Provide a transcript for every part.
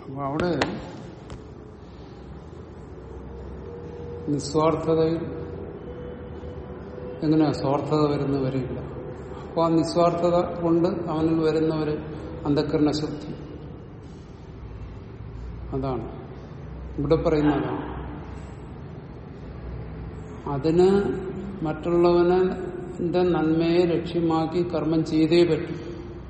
അപ്പൊ അവിടെ നിസ്വാർത്ഥതയിൽ എങ്ങനെയാ സ്വാർത്ഥത വരുന്ന വരില്ല അപ്പൊ ആ നിസ്വാർത്ഥത കൊണ്ട് അവനിൽ വരുന്ന ഒരു അന്ധക്കരണ ശക്തി അതാണ് ഇവിടെ പറയുന്നതാണ് അതിന് മറ്റുള്ളവനെ നന്മയെ ലക്ഷ്യമാക്കി കർമ്മം ചെയ്തേ പറ്റും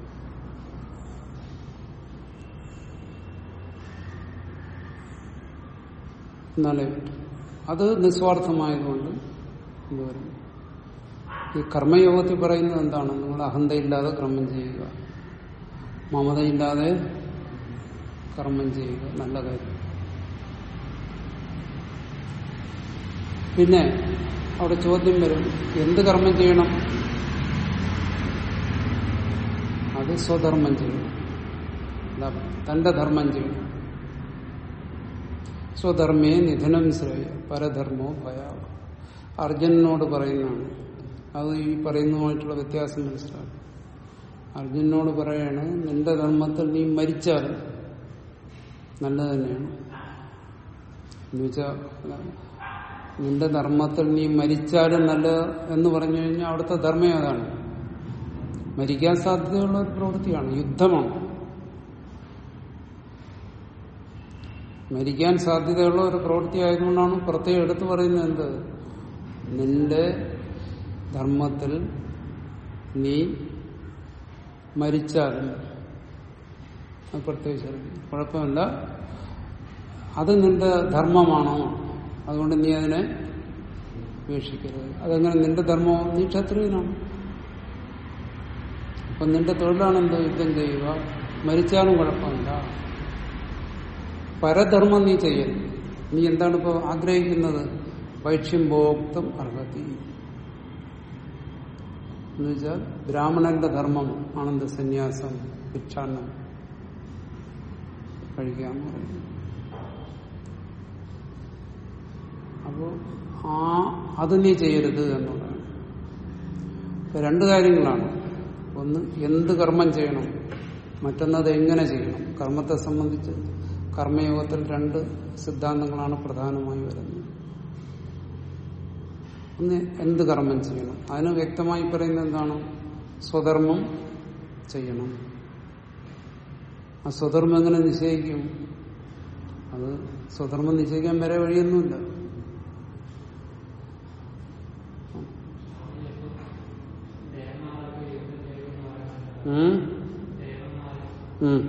എന്നാലേ പറ്റും അത് നിസ്വാർത്ഥമായതുകൊണ്ട് എന്ത് വരും ഈ കർമ്മയോഗത്തിൽ പറയുന്നത് എന്താണ് നിങ്ങൾ അഹന്തയില്ലാതെ കർമ്മം ചെയ്യുക മമതയില്ലാതെ കർമ്മം ചെയ്യുക നല്ല കാര്യം പിന്നെ അവിടെ ചോദ്യം വരും എന്ത് കർമ്മം ചെയ്യണം അത് സ്വധർമ്മം ചെയ്യണം എന്താ തന്റെ ധർമ്മം ചെയ്യണം സ്വധർമ്മേ നിധനം ശ്രേയ പരധർമ്മോ ഭയാവ അർജുനനോട് പറയുന്നതാണ് അത് ഈ പറയുന്നതുമായിട്ടുള്ള വ്യത്യാസം മനസ്സിലാക്കും അർജുനനോട് പറയാണ് നിന്റെ ധർമ്മത്തിൽ നീ മരിച്ചാലും നല്ലത് തന്നെയാണ് എന്നുവെച്ചാൽ നിന്റെ ധർമ്മത്തിൽ നീ മരിച്ചാലും നല്ല എന്ന് പറഞ്ഞു കഴിഞ്ഞാൽ അവിടുത്തെ ധർമ്മം ഏതാണ് മരിക്കാൻ സാധ്യതയുള്ള ഒരു പ്രവൃത്തിയാണ് യുദ്ധമാണ് മരിക്കാൻ സാധ്യതയുള്ള ഒരു പ്രവൃത്തി ആയതുകൊണ്ടാണ് പ്രത്യേകം എടുത്തു പറയുന്നത് എന്ത് നിന്റെ ധർമ്മത്തിൽ നീ മരിച്ചാലും അത് പ്രത്യേകിച്ച് കുഴപ്പമില്ല അത് നിന്റെ ധർമ്മമാണോ അതുകൊണ്ട് നീ അതിനെ ഉപേക്ഷിക്കരുത് അതെങ്ങനെ നിന്റെ ധർമ്മമോ നീ ക്ഷത്രിയനാണ് അപ്പൊ നിന്റെ തൊഴിലാണ് എന്ത് യുദ്ധം ചെയ്യുക മരിച്ചാലും കുഴപ്പമില്ല പരധർമ്മം നീ ചെയ്യരുത് നീ എന്താണ് ഇപ്പോ ആഗ്രഹിക്കുന്നത് വൈക്ഷ്യം ഭോക്തം അർഹതി എന്നുവെച്ചാൽ ബ്രാഹ്മണന്റെ ധർമ്മം ആനന്ദ സന്യാസം ഭിക്ഷാന്നം കഴിക്കാന്ന് പറയുന്നു അപ്പോ ആ അത് നീ ചെയ്യരുത് എന്നുള്ളതാണ് ഇപ്പൊ രണ്ട് കാര്യങ്ങളാണ് ഒന്ന് എന്ത് കർമ്മം ചെയ്യണം മറ്റൊന്നത് എങ്ങനെ ചെയ്യണം കർമ്മത്തെ സംബന്ധിച്ച് കർമ്മയോഗത്തിൽ രണ്ട് സിദ്ധാന്തങ്ങളാണ് പ്രധാനമായി വരുന്നത് ഒന്ന് എന്ത് കർമ്മം ചെയ്യണം അതിന് വ്യക്തമായി പറയുന്നത് എന്താണ് സ്വധർമ്മം ചെയ്യണം ആ സ്വധർമ്മം എങ്ങനെ നിശ്ചയിക്കും അത് സ്വധർമ്മം നിശ്ചയിക്കാൻ വരെ വഴിയൊന്നുമില്ല ഉം. ഉം.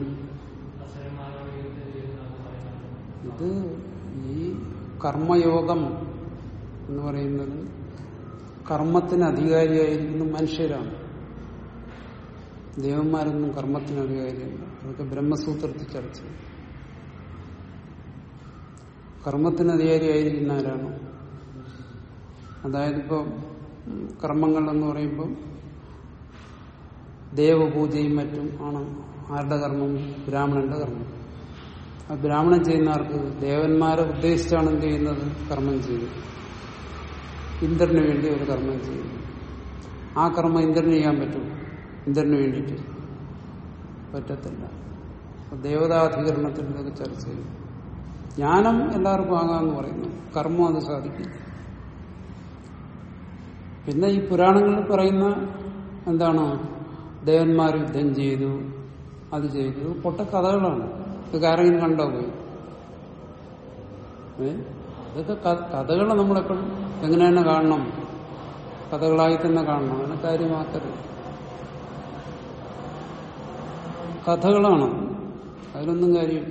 ഇത് ഈ കർമ്മയോഗം എന്ന് പറയുന്നത് കർമ്മത്തിന് അധികാരിയായിരിക്കുന്ന മനുഷ്യരാണ് ദേവന്മാരൊന്നും കർമ്മത്തിന് അധികാരിയല്ല അതൊക്കെ ബ്രഹ്മസൂത്രത്തിൽ ചർച്ച ചെയ്യും. കർമ്മത്തിന് അധികാരിയായിരിക്കുന്ന ആരാണ് അതായത് ഇപ്പം ഉം, കർമ്മങ്ങൾ എന്ന് പറയുമ്പോൾ ദേവപൂജയും മറ്റും ആണ് ആരുടെ കർമ്മം ബ്രാഹ്മണന്റെ കർമ്മം ആ ബ്രാഹ്മണൻ ചെയ്യുന്ന ആർക്ക് ദേവന്മാരെ ഉദ്ദേശിച്ചാണ് എന്ത് ചെയ്യുന്നത് കർമ്മം ചെയ്യുന്നത് ഇന്ദ്രന് വേണ്ടി ഒരു കർമ്മം ചെയ്യുന്നു ആ കർമ്മം ഇന്ദ്രന് ചെയ്യാൻ പറ്റും ഇന്ദ്രന് വേണ്ടിയിട്ട് പറ്റത്തില്ല അപ്പൊ ദേവതാധികരണത്തിൽ ഇതൊക്കെ ചർച്ച ചെയ്യും ജ്ഞാനം എല്ലാവർക്കും ആകാമെന്ന് പറയുന്നു കർമ്മം അത് സാധിക്കില്ല പിന്നെ ഈ പുരാണങ്ങളിൽ പറയുന്ന എന്താണ് ദേവന്മാർ യുദ്ധം ചെയ്തു അത് ചെയ്തു പൊട്ട കഥകളാണ് ഇതൊക്കെ ആരെങ്കിലും കണ്ടോ പോയി ഏ ഇതൊക്കെ കഥകൾ നമ്മളെപ്പോഴും എങ്ങനെ തന്നെ കാണണം കഥകളായി തന്നെ കാണണം അതിനെ കാര്യമാക്കരുത് കഥകളാണ് അതിലൊന്നും കാര്യമില്ല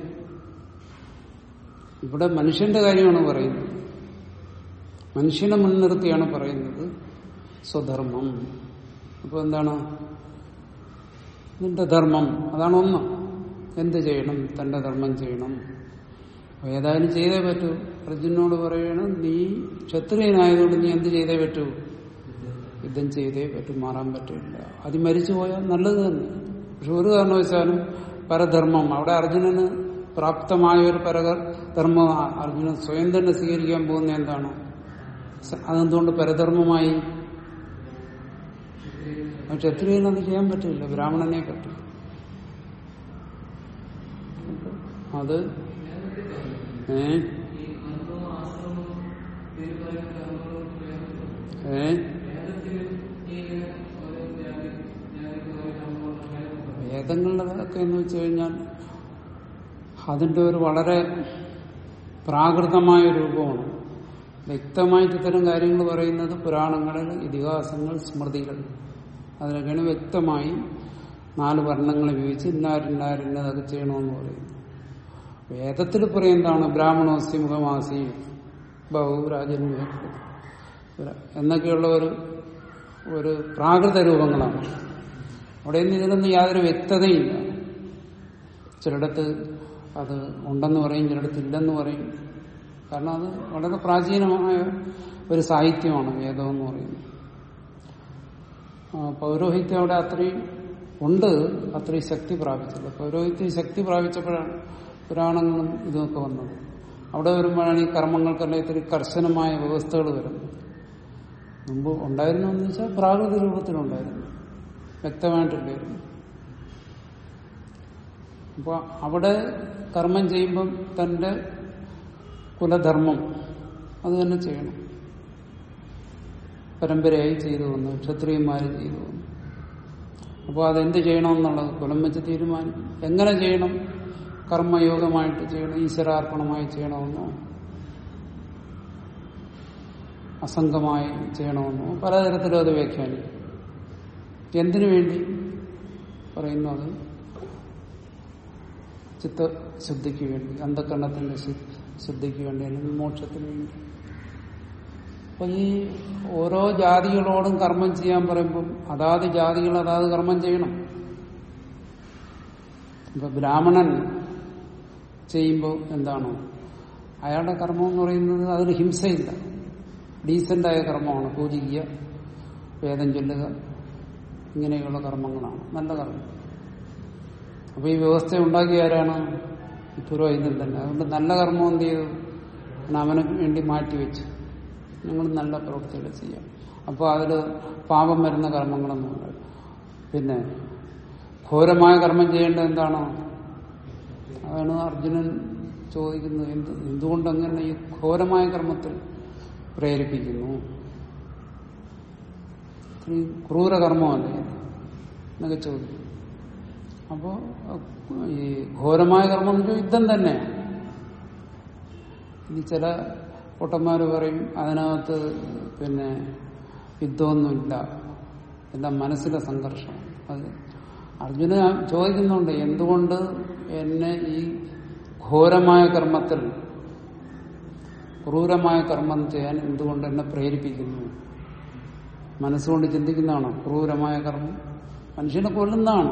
ഇവിടെ മനുഷ്യന്റെ കാര്യമാണ് പറയുന്നത് മനുഷ്യനെ മുൻനിർത്തിയാണ് പറയുന്നത് സ്വധർമ്മം അപ്പൊ എന്താണ് നിന്റെ ധർമ്മം അതാണ് ഒന്ന് എന്ത് ചെയ്യണം തന്റെ ധർമ്മം ചെയ്യണം അപ്പൊ ഏതായാലും ചെയ്തേ പറ്റൂ അർജുനോട് പറയണം നീ ക്ഷത്രിയനായതുകൊണ്ട് നീ എന്ത് ചെയ്തേ പറ്റൂ യുദ്ധം ചെയ്തേ പറ്റൂ മാറാൻ പറ്റില്ല അത് മരിച്ചു പോയാൽ നല്ലത് തന്നെ പക്ഷെ ഒരു കാരണവശാലും പരധർമ്മം അവിടെ അർജുനന് പ്രാപ്തമായ ഒരു പരധർമ്മം അർജുനൻ സ്വയം തന്നെ സ്വീകരിക്കാൻ പോകുന്ന എന്താണ് അതെന്തുകൊണ്ട് പരധർമ്മമായി ക്ഷത്രിയന് അത് ചെയ്യാൻ പറ്റില്ല ബ്രാഹ്മണനെ പറ്റും അത് ഏ ഏ വേദങ്ങളിലൊക്കെ എന്ന് വെച്ച് കഴിഞ്ഞാൽ അതിന്റെ ഒരു വളരെ പ്രാകൃതമായ രൂപമാണ് വ്യക്തമായിട്ട് ഇത്തരം കാര്യങ്ങൾ പറയുന്നത് പുരാണങ്ങളിൽ ഇതിഹാസങ്ങൾ സ്മൃതികൾ അതിലൊക്കെയാണ് വ്യക്തമായി നാല് വർണ്ണങ്ങൾ ഉപയോഗിച്ച് ഇന്നാരിന്നാരിന്നതൊക്കെ ചെയ്യണമെന്ന് പറയുന്നു വേദത്തിൽ പറയുന്നതാണ് ബ്രാഹ്മണോസ്തി മുഖമാസി ബഹുരാജൻ എന്നൊക്കെയുള്ള ഒരു ഒരു പ്രാകൃത രൂപങ്ങളാണ് അവിടെ നിന്ന് ഇതിനൊന്നും യാതൊരു വ്യക്തതയില്ല ചിലയിടത്ത് അത് ഉണ്ടെന്ന് പറയും ചിലയിടത്ത് ഇല്ലെന്ന് പറയും കാരണം അത് വളരെ പ്രാചീനമായ ഒരു സാഹിത്യമാണ് വേദം എന്ന് പറയുന്നത് ആ, പൗരോഹിത്യം അവിടെ അത്രയും ഉണ്ട് അത്രയും ശക്തി പ്രാപിച്ചില്ല പൗരോഹിത്യം ശക്തി പ്രാപിച്ചപ്പോഴാണ് പുരാണങ്ങളും ഇതൊക്കെ വന്നത് അവിടെ വരുമ്പോഴാണ് ഈ കർമ്മങ്ങൾക്കെല്ലാം ഇത്തിരി കർശനമായ വ്യവസ്ഥകൾ വരുന്നത് മുമ്പ് ഉണ്ടായിരുന്നു എന്ന് വെച്ചാൽ പ്രാകൃത രൂപത്തിലുണ്ടായിരുന്നു വ്യക്തമായിട്ടില്ലായിരുന്നു അപ്പൊ അവിടെ കർമ്മം ചെയ്യുമ്പം തന്റെ കുലധർമ്മം അത് തന്നെ ചെയ്യണം പരമ്പരയായി ചെയ്തു വന്നു ക്ഷത്രിയന്മാർ ചെയ്തു വന്നു അപ്പോൾ അതെന്ത് ചെയ്യണമെന്നുള്ളത് കുലം വെച്ച് തീരുമാനിക്കും എങ്ങനെ ചെയ്യണം കർമ്മയോഗമായിട്ട് ചെയ്യണം ഈശ്വരാർപ്പണമായി ചെയ്യണമെന്നോ അസംഗമായി ചെയ്യണമെന്നോ പലതരത്തിലും അത് വ്യാഖ്യാനിക്കും എന്തിനു വേണ്ടി പറയുന്നു അത് ചിത്തശുദ്ധിക്ക് വേണ്ടി അന്ധകരണത്തിന്റെ ശു- ശുദ്ധിക്ക് വേണ്ടി അല്ലെങ്കിൽ മോക്ഷത്തിന് വേണ്ടി അപ്പൊ ഈ ഓരോ ജാതികളോടും കർമ്മം ചെയ്യാൻ പറയുമ്പം അതാത് ജാതികൾ അതാത് കർമ്മം ചെയ്യണം ഇപ്പൊ ബ്രാഹ്മണൻ ചെയ്യുമ്പോൾ എന്താണ് അയാളുടെ കർമ്മം എന്ന് പറയുന്നത് അതിന് ഹിംസയില്ല ഡീസന്റായ കർമ്മമാണ് പൂജിക്കുക വേദം ചൊല്ലുക ഇങ്ങനെയുള്ള കർമ്മങ്ങളാണ് നല്ല കർമ്മം അപ്പൊ ഈ വ്യവസ്ഥ ഉണ്ടാക്കിയ ആരാണ് ഈ പുരോഹിതൻ തന്നെ അതുകൊണ്ട് നല്ല കർമ്മം എന്ത് ചെയ്തു അവൻ അവന് വേണ്ടി മാറ്റിവെച്ചു ഞങ്ങൾ നല്ല പ്രവൃത്തികൾ ചെയ്യാം അപ്പോൾ അതിൽ പാപം വരുന്ന കർമ്മങ്ങളൊന്നുമില്ല പിന്നെ ഘോരമായ കർമ്മം ചെയ്യേണ്ടത് എന്താണോ അതാണ് അർജുനൻ ചോദിക്കുന്നത് എന്ത് എന്തുകൊണ്ട് അങ്ങനെ ഈ ഘോരമായ കർമ്മത്തിൽ പ്രേരിപ്പിക്കുന്നു ഇത്രയും ക്രൂരകർമ്മമല്ലേ ഇത്? എന്നൊക്കെ ചോദിക്കും അപ്പോ ഈ ഘോരമായ കർമ്മം എന്ന് വെച്ചാൽ യുദ്ധം തന്നെയാണ് ഇനി ചില പൊട്ടന്മാര് പറയും അതിനകത്ത് പിന്നെ യുദ്ധമൊന്നുമില്ല എല്ലാം മനസ്സിലെ സംഘർഷം അത് അർജുന ചോദിക്കുന്നുണ്ട് എന്തുകൊണ്ട് എന്നെ ഈ ഘോരമായ കർമ്മത്തിൽ ക്രൂരമായ കർമ്മം ചെയ്യാൻ എന്തുകൊണ്ട് എന്നെ പ്രേരിപ്പിക്കുന്നു മനസ്സുകൊണ്ട് ചിന്തിക്കുന്നതാണോ ക്രൂരമായ കർമ്മം മനുഷ്യനെ കൊല്ലുന്നതാണ്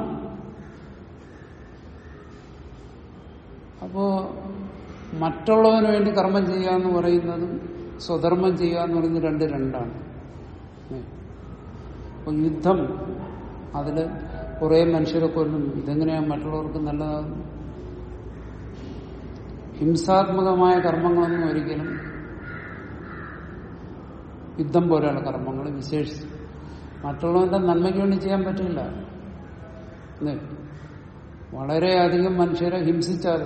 അപ്പോ മറ്റുള്ളവന് വേണ്ടി കർമ്മം ചെയ്യുക എന്ന് പറയുന്നതും സ്വധർമ്മം ചെയ്യുക എന്ന് പറയുന്നത് രണ്ട് രണ്ടാണ് ഏ. അപ്പൊ യുദ്ധം അതില് കുറെ മനുഷ്യരെ കൊല്ലുന്നു ഇതെങ്ങനെയാണ് മറ്റുള്ളവർക്ക് നല്ലതാകുന്നു ഹിംസാത്മകമായ കർമ്മങ്ങളൊന്നും ഒരിക്കലും യുദ്ധം പോലെയുള്ള കർമ്മങ്ങൾ വിശേഷിച്ച് മറ്റുള്ളവന്റെ നന്മയ്ക്ക് വേണ്ടി ചെയ്യാൻ പറ്റില്ല അല്ലേ? വളരെയധികം മനുഷ്യരെ ഹിംസിച്ചാൽ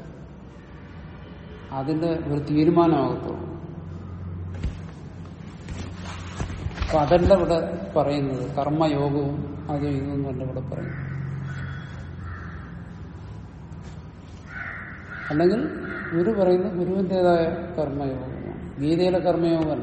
അതിന്റെ ഒരു തീരുമാനമാകത്തുള്ളൂ അപ്പൊ അതല്ല ഇവിടെ പറയുന്നത് കർമ്മയോഗവും അത് ഇതൊന്നല്ല ഇവിടെ പറയുന്നത് അല്ലെങ്കിൽ ഗുരു പറയുന്നത് ഗുരുവിൻ്റെതായ കർമ്മയോഗമാണ് ഗീതയിലെ കർമ്മയോഗമല്ല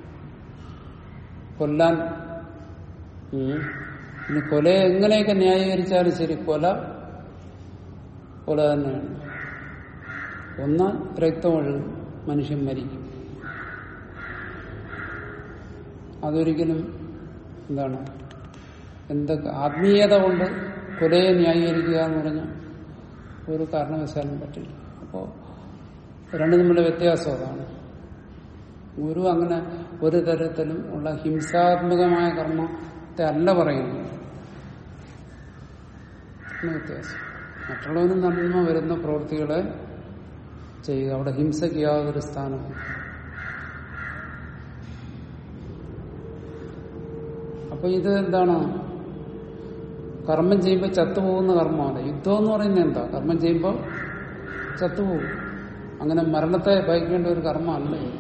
കൊല്ലാൻ ഉം. ഇനി കൊലയെ എങ്ങനെയൊക്കെ ന്യായീകരിച്ചാലും ശരി കൊല കൊല തന്നെയാണ് ഒന്ന് രക്തമൊഴുകും മനുഷ്യൻ മരിക്കും അതൊരിക്കലും എന്താണ് എന്തൊക്കെ ആത്മീയത കൊണ്ട് കൊലയെ ന്യായീകരിക്കുക എന്ന് പറഞ്ഞാൽ ഒരു കാരണവശാലും പറ്റില്ല അപ്പോൾ രണ്ടും തമ്മിലുള്ള വ്യത്യാസം അതാണ് ഗുരു അങ്ങനെ ഒരു തരത്തിലും ഉള്ള ഹിംസാത്മകമായ കർമ്മത്തെ അല്ല പറയുന്നത് ആണ് വ്യത്യാസം മറ്റുള്ളവന് നന്മ വരുന്ന പ്രവൃത്തികളെ ചെയ്യുക അവിടെ ഹിംസയ്ക്ക് യാതൊരു സ്ഥാനവും അപ്പൊ ഇത് എന്താണ് കർമ്മം ചെയ്യുമ്പോൾ ചത്തുപോകുന്ന കർമ്മമല്ല യുദ്ധം എന്ന് പറയുന്നത് എന്താ കർമ്മം ചെയ്യുമ്പോൾ ചത്തുപോകും അങ്ങനെ മരണത്തെ ഭയക്കേണ്ട ഒരു കർമ്മമല്ല ഇത്.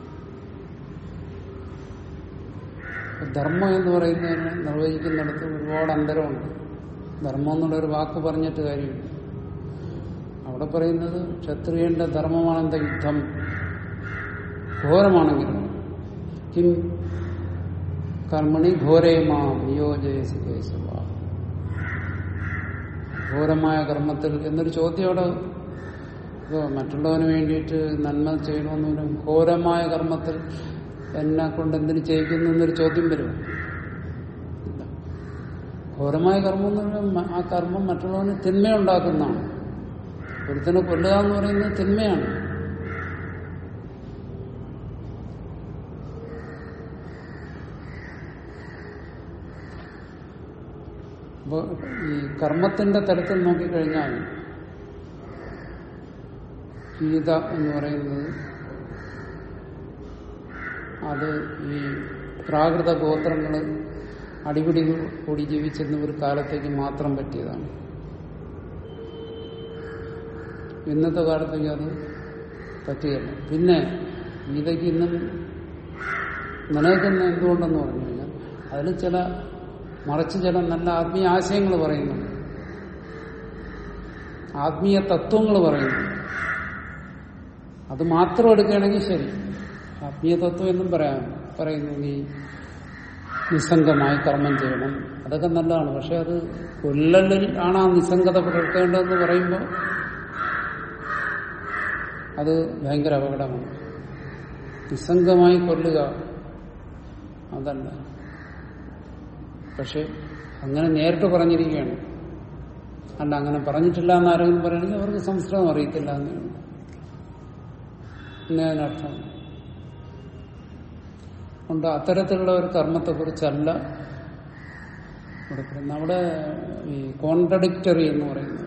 ധർമ്മം എന്ന് പറയുന്നതിന് നിർവചിക്കുന്നിടത്ത് ഒരുപാട് അന്തരമുണ്ട് ധർമ്മം എന്നുള്ള ഒരു വാക്ക് പറഞ്ഞിട്ട് കാര്യമില്ല അവിടെ പറയുന്നത് ക്ഷത്രിയന്റെ ധർമ്മമാണെന്ത യുദ്ധം ഘോരമാണെങ്കിലും കിം കർമ്മണി ഘോരേമാം നിയോജയസി കേശവ ഘോരമായ കർമ്മത്തിൽ എന്നൊരു ചോദ്യം അവിടെ ഇപ്പോ മറ്റുള്ളവന് വേണ്ടിയിട്ട് നന്മ ചെയ്യണമെന്നും ഘോരമായ കർമ്മത്തിൽ എന്നെ കൊണ്ട് എന്തിനു ചെയ്യിക്കുന്നു എന്നൊരു ചോദ്യം വരും ഇല്ല. ഘോരമായ കർമ്മം എന്ന് പറഞ്ഞാൽ ആ കർമ്മം മറ്റുള്ളവന് തിന്മയുണ്ടാക്കുന്നതാണ് ഒരുത്തനെ കൊല്ലുക എന്ന് പറയുന്നത് തിന്മയാണ് അപ്പോ ഈ കർമ്മത്തിന്റെ തലത്തിൽ നോക്കിക്കഴിഞ്ഞാൽ ഗീത എന്ന് പറയുന്നത് അത് ഈ പ്രാകൃത ഗോത്രങ്ങൾ അടിപിടി കൂടി ജീവിച്ചിരുന്ന ഒരു കാലത്തേക്ക് മാത്രം പറ്റിയതാണ് ഇന്നത്തെ കാലത്തേക്ക് അത് പറ്റുകയില്ല പിന്നെ ഗീതയ്ക്ക് ഇന്നും നിലനിൽക്കുന്ന എന്തുകൊണ്ടെന്ന് പറഞ്ഞു കഴിഞ്ഞാൽ അതിൽ ചില മറിച്ച് ചില നല്ല ആത്മീയ ആശയങ്ങൾ പറയുന്നുണ്ട് ആത്മീയ തത്വങ്ങൾ പറയുന്നു അത് മാത്രം എടുക്കുകയാണെങ്കിൽ ശരി ആത്മീയ തത്വം എന്നും പറയാം പറയുന്നു നീ നിസ്സംഗമായി കർമ്മം ചെയ്യണം അതൊക്കെ നല്ലതാണ് പക്ഷെ അത് കൊല്ലലിൽ ആണ് ആ നിസ്സംഗത പുലർത്തേണ്ടതെന്ന് പറയുമ്പോൾ അത് ഭയങ്കര അപകടമാണ് നിസ്സംഗമായി കൊല്ലുക അതല്ല പക്ഷെ അങ്ങനെ നേരിട്ട് പറഞ്ഞിരിക്കുകയാണ് അല്ല അങ്ങനെ പറഞ്ഞിട്ടില്ല എന്ന് ആരെങ്കിലും പറയുകയാണെങ്കിൽ അവർക്ക് സംസ്കൃതം അറിയത്തില്ല എന്നാണ് എന്നതിനർത്ഥം കൊണ്ട് അത്തരത്തിലുള്ള ഒരു കർമ്മത്തെക്കുറിച്ചല്ല ഇവിടെ പറയുന്നത് അവിടെ ഈ കോൺട്രഡിക്റ്ററി എന്ന് പറയുന്നത്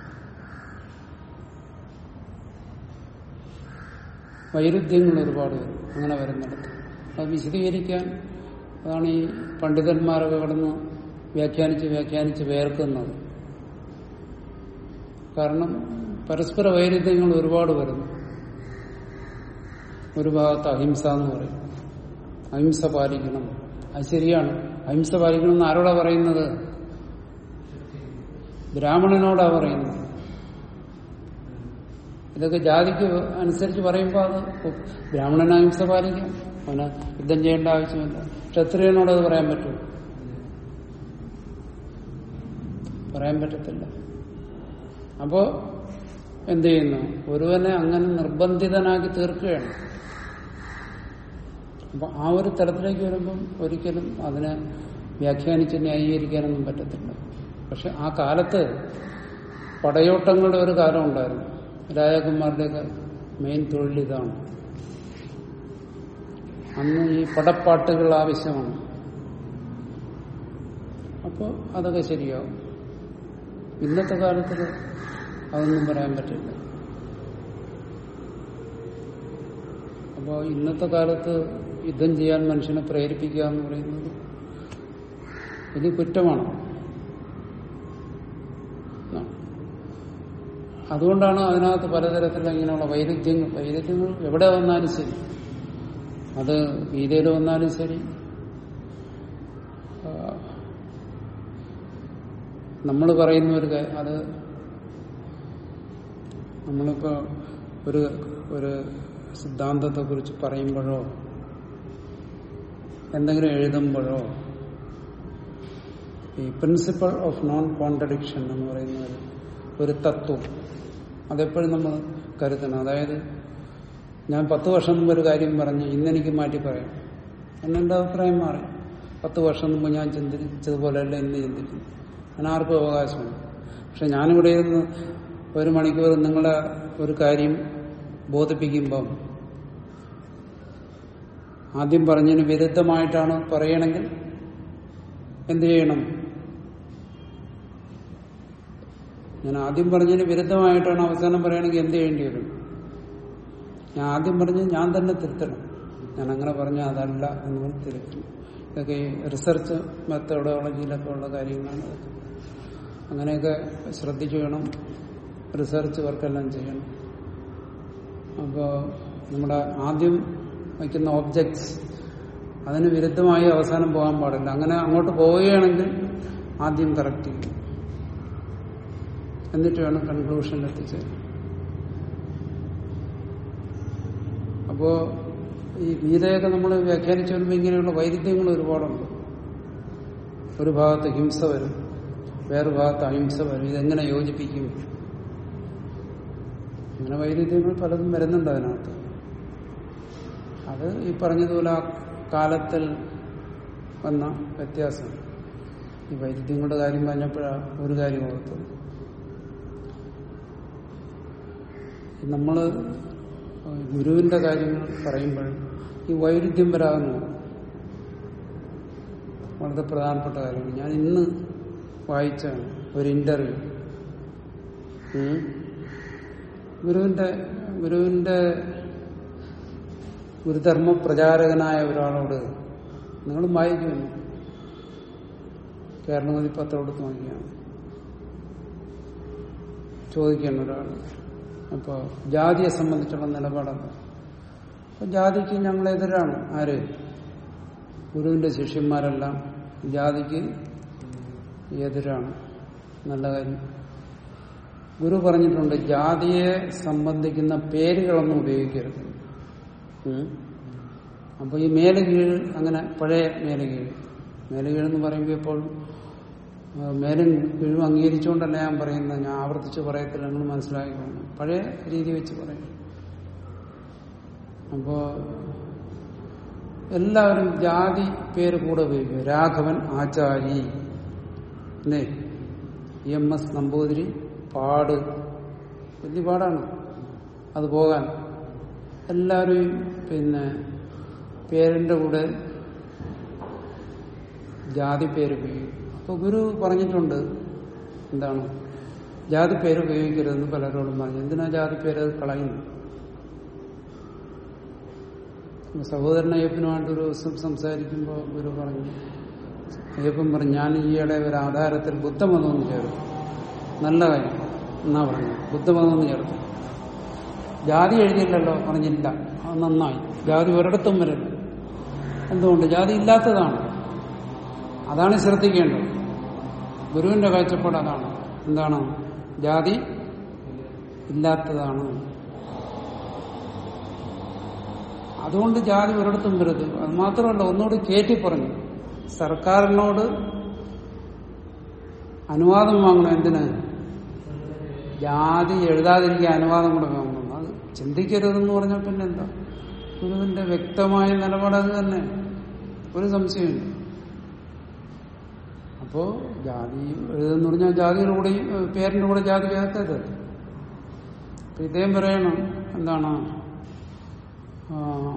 വൈരുദ്ധ്യങ്ങൾ ഒരുപാട് വരും അങ്ങനെ വരുന്നിടത്ത് അത് വിശദീകരിക്കാൻ അതാണ് ഈ പണ്ഡിതന്മാരൊക്കെ കിടന്ന് വ്യാഖ്യാനിച്ച് വ്യാഖ്യാനിച്ച് വേർക്കുന്നത് കാരണം പരസ്പര വൈരുദ്ധ്യങ്ങൾ ഒരുപാട് വരുന്നു ഒരു ഭാഗത്ത് അഹിംസ എന്ന് പറയും അഹിംസ പാലിക്കണം അത് ശരിയാണ് അഹിംസ പാലിക്കണം എന്ന് ആരോടാ പറയുന്നത് ബ്രാഹ്മണനോടാ പറയുന്നത് ഇതൊക്കെ ജാതിക്ക് അനുസരിച്ച് പറയുമ്പോൾ അത് ബ്രാഹ്മണന് അഹിംസ പാലിക്കാം അവന് യുദ്ധം ചെയ്യേണ്ട ആവശ്യമില്ല ക്ഷത്രിയനോട് അത് പറയാൻ പറ്റുമോ പറയാൻ പറ്റത്തില്ല അപ്പോ എന്ത് ചെയ്യുന്നു ഒരുവനെ അങ്ങനെ നിർബന്ധിതനാക്കി തീർക്കുകയാണ് അപ്പൊ ആ ഒരു തലത്തിലേക്ക് വരുമ്പം ഒരിക്കലും അതിനെ വ്യാഖ്യാനിച്ച് ന്യായീകരിക്കാനൊന്നും പറ്റത്തില്ല പക്ഷെ ആ കാലത്ത് പടയോട്ടങ്ങളുടെ ഒരു കാലം ഉണ്ടായിരുന്നു രാജകുമാരുടെയൊക്കെ മെയിൻ തൊഴിൽ ഇതാണ് അന്ന് ഈ പടപ്പാട്ടുകൾ ആവശ്യമാണ് അപ്പോൾ അതൊക്കെ ശരിയാവും ഇന്നത്തെ കാലത്തിൽ അതൊന്നും പറയാൻ പറ്റില്ല അപ്പോൾ ഇന്നത്തെ കാലത്ത് യുദ്ധം ചെയ്യാൻ മനുഷ്യനെ പ്രേരിപ്പിക്കുക എന്ന് പറയുന്നത് വലിയ കുറ്റമാണ് ആ. അതുകൊണ്ടാണ് അതിനകത്ത് പലതരത്തിലുള്ള ഇങ്ങനെയുള്ള വൈരുദ്ധ്യങ്ങൾ വൈരുദ്ധ്യങ്ങൾ എവിടെ വന്നാലും ശരി അത് ഗീതയിൽ വന്നാലും ശരി നമ്മൾ പറയുന്ന ഒരു കാ- അത് നമ്മളിപ്പോ ഒരു ഒരു സിദ്ധാന്തത്തെ കുറിച്ച് പറയുമ്പോഴോ എന്തെങ്കിലും എഴുതുമ്പോഴോ ഈ പ്രിൻസിപ്പൾ ഓഫ് നോൺ കോൺട്രഡിക്ഷൻ എന്ന് പറയുന്ന ഒരു- ഒരു തത്വം അതെപ്പോഴും നമ്മൾ കരുതണം അതായത് ഞാൻ പത്ത് വർഷം മുമ്പ് ഒരു കാര്യം പറഞ്ഞ് ഇന്നെനിക്ക് മാറ്റി പറയാം എന്നെന്റെ അഭിപ്രായം മാറി പത്ത് വർഷം മുമ്പ് ഞാൻ ചിന്തിച്ചതുപോലെയല്ല ഇന്ന് ചിന്തിക്കുന്നു ഞാൻ ആർക്കും അവകാശമുണ്ട് പക്ഷെ ഞാനിവിടെ ഇരുന്ന് ഒരു മണിക്കൂർ നിങ്ങളെ ഒരു കാര്യം ബോധിപ്പിക്കുമ്പം ആദ്യം പറഞ്ഞതിന് വിരുദ്ധമായിട്ടാണ് പറയണമെങ്കിൽ എന്ത് ചെയ്യണം ഞാൻ ആദ്യം പറഞ്ഞതിന് വിരുദ്ധമായിട്ടാണ് അവസാനം പറയുകയാണെങ്കിൽ എന്ത് ചെയ്യേണ്ടി വരും ഞാൻ ആദ്യം പറഞ്ഞ് ഞാൻ തന്നെ തിരുത്തണം ഞാൻ അങ്ങനെ പറഞ്ഞാൽ അതല്ല എന്ന് പറഞ്ഞ് തിരുത്തണം ഇതൊക്കെ ഈ റിസർച്ച് മെത്തഡോളജിയിലൊക്കെ ഉള്ള കാര്യങ്ങളാണ് ഇതൊക്കെ അങ്ങനെയൊക്കെ ശ്രദ്ധിച്ചു വേണം റിസർച്ച് വർക്കെല്ലാം ചെയ്യണം അപ്പോ നമ്മുടെ ആദ്യം വയ്ക്കുന്ന ഓബ്ജക്ട്സ് അതിന് വിരുദ്ധമായി അവസാനം പോകാൻ പാടില്ല അങ്ങനെ അങ്ങോട്ട് പോവുകയാണെങ്കിൽ ആദ്യം കറക്റ്റ് ചെയ്യും എന്നിട്ട് വേണം കൺക്ലൂഷനിൽ എത്തിച്ചേരാൻ അപ്പോ ഈ ഗീതയൊക്കെ നമ്മൾ വ്യാഖ്യാനിച്ചു വരുമ്പോൾ ഇങ്ങനെയുള്ള വൈരുദ്ധ്യങ്ങൾ ഒരുപാടുണ്ട് ഒരു ഭാഗത്ത് ഹിംസ വരും വേറെ ഭാഗത്ത് അഹിംസ വരും ഇതെങ്ങനെ യോജിപ്പിക്കും അങ്ങനെ വൈരുദ്ധ്യങ്ങൾ പലതും വരുന്നുണ്ട് അതിനകത്ത് അത് ഈ പറഞ്ഞതുപോലെ ആ കാലത്തിൽ വന്ന വ്യത്യാസം ഈ വൈരുദ്ധ്യങ്ങളുടെ കാര്യം പറഞ്ഞപ്പോഴാണ് ഒരു കാര്യം ഓർത്തത് നമ്മള് ഗുരുവിന്റെ കാര്യങ്ങൾ പറയുമ്പോൾ ഈ വൈരുദ്ധ്യം വരാകുന്നു വളരെ പ്രധാനപ്പെട്ട കാര്യമാണ് ഞാൻ ഇന്ന് വായിച്ച ഒരു ഇന്റർവ്യൂ ഗുരുവിന്റെ ഗുരുവിന്റെ ഗുരുധർമ്മ പ്രചാരകനായ ഒരാളോട് നിങ്ങൾ വായിക്കുന്നു കേരളമതി പത്രമെടുത്ത് നോക്കിയാണ് ചോദിക്കുകയാണ് ഒരാൾ അപ്പോൾ ജാതിയെ സംബന്ധിച്ചുള്ള നിലപാടാണ് അപ്പൊ ജാതിക്ക് ഞങ്ങളെതിരാണ് ആര് ഗുരുവിന്റെ ശിഷ്യന്മാരെല്ലാം ജാതിക്ക് എതിരാണ് നല്ല കാര്യം ഗുരു പറഞ്ഞിട്ടുണ്ട് ജാതിയെ സംബന്ധിക്കുന്ന പേരുകളൊന്നും ഉപയോഗിക്കരുത് ഉം. അപ്പൊ ഈ മേലുകീഴ് അങ്ങനെ പഴയ മേലുകീഴ് മേലുകീഴെന്ന് പറയുമ്പോൾ ഇപ്പോൾ ആ, മേലും കീഴും അംഗീകരിച്ചുകൊണ്ടല്ല ഞാൻ പറയുന്നത് ഞാൻ ആവർത്തിച്ച് പറയത്തില്ല നിങ്ങൾ മനസ്സിലാക്കിക്കൊണ്ട് പഴയ രീതി വെച്ച് പറയും അപ്പോ എല്ലാവരും ജാതി പേര് കൂടെ ഉപയോഗിക്കും രാഘവൻ ആചാരി അല്ലേ എം എസ് നമ്പൂതിരി പാട് വലിയ പാടാണ് അത് പോകാൻ എല്ലാവരും പിന്നെ പേരിന്റെ കൂടെ ജാതി പേര് ഉപയോഗിക്കും അപ്പൊ ഗുരു പറഞ്ഞിട്ടുണ്ട് എന്താണ് ജാതി പേര് ഉപയോഗിക്കരുതെന്ന് പലരോടും പറഞ്ഞു എന്തിനാ ജാതി പേര് കളയുന്നു സഹോദരൻ അയ്യപ്പനുമായിട്ട് ഒരു ദിവസം സംസാരിക്കുമ്പോൾ ഗുരു പറഞ്ഞു അയ്യപ്പൻ പറഞ്ഞു ഞാൻ ഈയിടെ ഒരു ആധാരത്തിൽ ബുദ്ധമതമെന്ന് ചേർത്തു നല്ല കാര്യം എന്നാ പറഞ്ഞു ബുദ്ധമതമെന്ന് ചേർത്തു ജാതി എഴുതിയില്ലല്ലോ പറഞ്ഞില്ല അത് നന്നായി ജാതി ഒരിടത്തും വരില്ല എന്തുകൊണ്ട് ജാതി ഇല്ലാത്തതാണ് അതാണ് ശ്രദ്ധിക്കേണ്ടത് ഗുരുവിന്റെ കാഴ്ചപ്പാട് അതാണ് എന്താണ് ജാതി ഇല്ലാത്തതാണ് അതുകൊണ്ട് ജാതി ഒരിടത്തും വരരുത് അത് മാത്രമല്ല ഒന്നുകൂടി കയറ്റി പറഞ്ഞു സർക്കാരിനോട് അനുവാദം വാങ്ങണം എന്തിന് ജാതി എഴുതാതിരിക്കാൻ അനുവാദം കൂടെ വാങ്ങണം അത് ചിന്തിക്കരുതെന്ന് പറഞ്ഞാൽ പിന്നെ എന്താ ഗുരുവിന്റെ വ്യക്തമായ നിലപാട് അത് തന്നെ ഒരു സംശയമില്ല അപ്പോ ജാതി എഴുതെന്ന് പറഞ്ഞാൽ ജാതിയുടെ കൂടെ പേരിന്റെ കൂടെ ജാതി ചേർക്കരുത് അപ്പൊ ഇദ്ദേഹം പറയണം എന്താണ് ആ,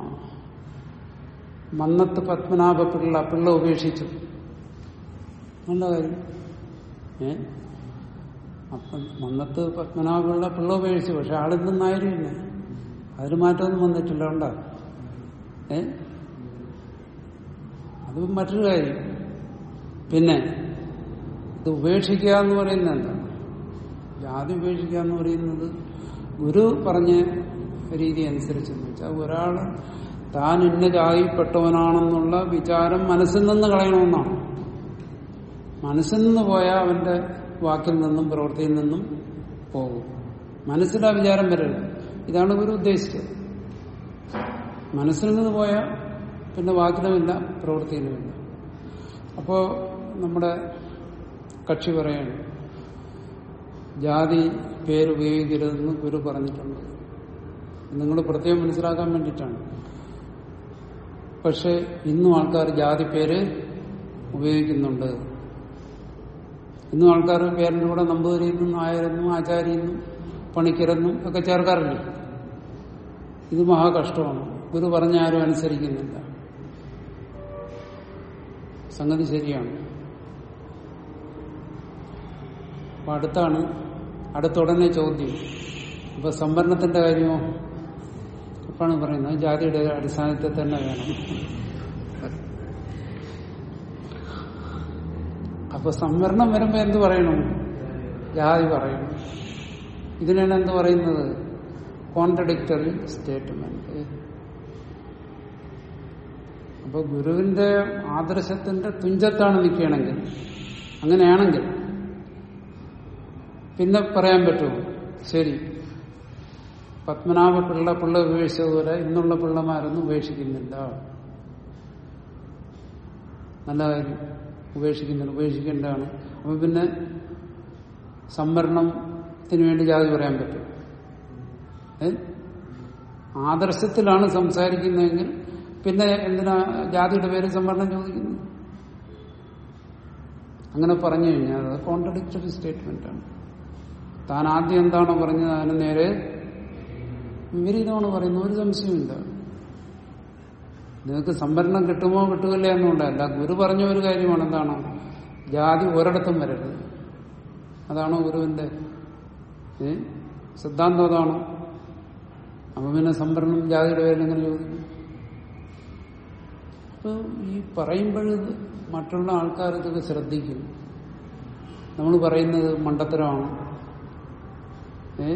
മന്നത്ത് പത്മനാഭ പിള്ള പിള്ള ഉപേക്ഷിച്ചു നല്ല കാര്യം ഏ അപ്പം മന്നത്ത് പത്മനാഭ പിള്ള പിള്ള ഉപേക്ഷിച്ചു പക്ഷെ ആളിന്നും നായരില്ല അതിന് മാറ്റമൊന്നും വന്നിട്ടില്ല ഉണ്ടോ ഏ അത് മറ്റൊരു കാര്യം പിന്നെ ഇത് ഉപേക്ഷിക്കുക എന്ന് പറയുന്നത് എന്താണ് ജാതി ഉപേക്ഷിക്കുക എന്ന് പറയുന്നത് ഗുരു പറഞ്ഞ രീതി അനുസരിച്ചെന്ന് വെച്ചാൽ ഒരാൾ താൻ ഇന്ന ജാതിപ്പെട്ടവനാണെന്നുള്ള വിചാരം മനസ്സിൽ നിന്ന് കളയണമെന്നാണ് മനസ്സിൽ നിന്ന് പോയാൽ അവന്റെ വാക്കിൽ നിന്നും പ്രവൃത്തിയിൽ നിന്നും പോകും മനസ്സിലാ വിചാരം വരരുത് ഇതാണ് ഗുരു ഉദ്ദേശിച്ചത് മനസ്സിൽ നിന്ന് പോയാൽ പിന്നെ വാക്കിലുമില്ല പ്രവൃത്തിയിലുമില്ല അപ്പോ നമ്മുടെ കക്ഷി പറയാണ് ജാതി പേരുപയോഗിക്കരുതെന്ന് ഗുരു പറഞ്ഞിട്ടുണ്ട് നിങ്ങൾ പ്രത്യേകം മനസ്സിലാക്കാൻ വേണ്ടിയിട്ടാണ് പക്ഷെ ഇന്നും ആൾക്കാർ ജാതി പേര് ഉപയോഗിക്കുന്നുണ്ട് ഇന്നും ആൾക്കാർ പേരിന്റെ കൂടെ നമ്പൂതിരിയെന്നും നായരെന്നും ആചാര്യയെന്നും പണിക്കരെന്നും ഒക്കെ ചേർക്കാറില്ല ഇത് മഹാകഷ്ടമാണ് ഗുരു പറഞ്ഞ ആരും അനുസരിക്കുന്നില്ല സംഗതി ശരിയാണ് അപ്പൊ അടുത്താണ് അടുത്തുടനെ ചോദ്യം അപ്പൊ സംവരണത്തിന്റെ കാര്യമോ അപ്പാണ് പറയുന്നത് ജാതിയുടെ അടിസ്ഥാനത്തിൽ തന്നെ വേണം അപ്പൊ സംവരണം വരുമ്പോ എന്ത് പറയണം ജാതി പറയണം ഇതിനാണ് എന്ത് പറയുന്നത് കോൺട്രഡിക്ടറി സ്റ്റേറ്റ്മെന്റ് അപ്പൊ ഗുരുവിന്റെ ആദർശത്തിന്റെ തുഞ്ചത്താണ് നിൽക്കുകയാണെങ്കിൽ അങ്ങനെയാണെങ്കിൽ പിന്നെ പറയാൻ പറ്റുമോ ശരി പത്മനാഭ പിള്ള പിള്ള ഉപേക്ഷിച്ചതുപോലെ ഇന്നുള്ള പിള്ളമാരൊന്നും ഉപേക്ഷിക്കുന്നില്ല നല്ല കാര്യം ഉപേക്ഷിക്കുന്നില്ല ഉപേക്ഷിക്കേണ്ടതാണ് അപ്പൊ പിന്നെ സംവരണത്തിന് വേണ്ടി ജാതി പറയാൻ പറ്റും ഏ ആദർശത്തിലാണ് സംസാരിക്കുന്നതെങ്കിൽ പിന്നെ എന്തിനാ ജാതിയുടെ പേര് സംവരണം ചോദിക്കുന്നു അങ്ങനെ പറഞ്ഞു കഴിഞ്ഞാൽ അത് കോൺട്രഡിക്ടറി സ്റ്റേറ്റ്മെന്റ് ആണ് താൻ ആദ്യം എന്താണോ പറഞ്ഞത് അതിന് നേരെ വിപരീതമാണ് പറയുന്നത് ഒരു സംശയമില്ല നിങ്ങൾക്ക് സംവരണം കിട്ടുമോ കിട്ടുകയില്ല എന്നുകൊണ്ടല്ല ഗുരു പറഞ്ഞ ഒരു കാര്യമാണ് എന്താണ് ജാതി ഒരിടത്തും വരരുത് അതാണോ ഗുരുവിന്റെ ഏ സിദ്ധാന്തം അതാണോ അപ്പൊ പിന്നെ സംവരണം ജാതിയുടെ പേരിൽ എങ്ങനെ ചോദിക്കും അപ്പൊ ഈ പറയുമ്പോൾ മറ്റുള്ള ആൾക്കാർ ഇതൊക്കെ ശ്രദ്ധിക്കും നമ്മൾ പറയുന്നത് മണ്ടത്തരമാണ് ഏ